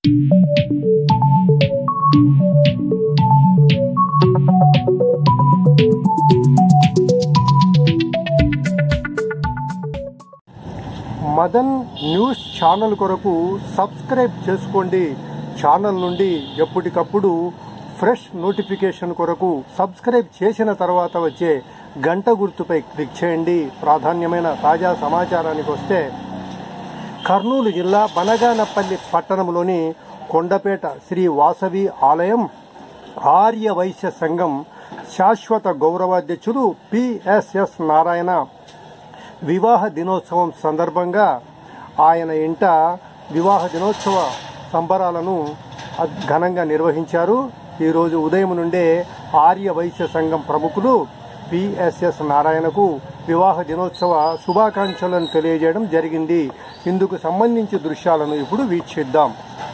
Madan news channel కొరకు subscribe చేసుకోండి channel నుండి ఎప్పటికప్పుడు ఫ్రెష్ నోటిఫికేషన్ కొరకు సబ్స్క్రైబ్ చేసిన తర్వాత వచ్చే గంట గుర్తుపై క్లిక్ చేయండి ప్రాధాన్యమైన తాజా సమాచారానికి వస్తే కర్నూలు జిల్లా బనగానపల్లి పట్టణంలోని కొండపేట శ్రీ వాసవి ఆలయం ఆర్య వైశ్య సంఘం శాశ్వత గౌరవాధ్యక్షుడు పిఎస్ఎస్ నారాయణ వివాహ దినోత్సవం సందర్భంగా ఆయన ఇంట వివాహ దినోత్సవ సంబరాలను అద్- ఘనంగా నిర్వహించారు ఈరోజు ఉదయం నుండే ఆర్య వైశ్య సంఘం ప్రముఖులు పిఎస్ఎస్ నారాయణకు వివాహ దినోత్సవ శుభాకాంక్షలను తెలియజేయడం జరిగింది ఇందుకు సంబంధించి దృశ్యాలను ఇప్పుడు వీక్షిద్దాం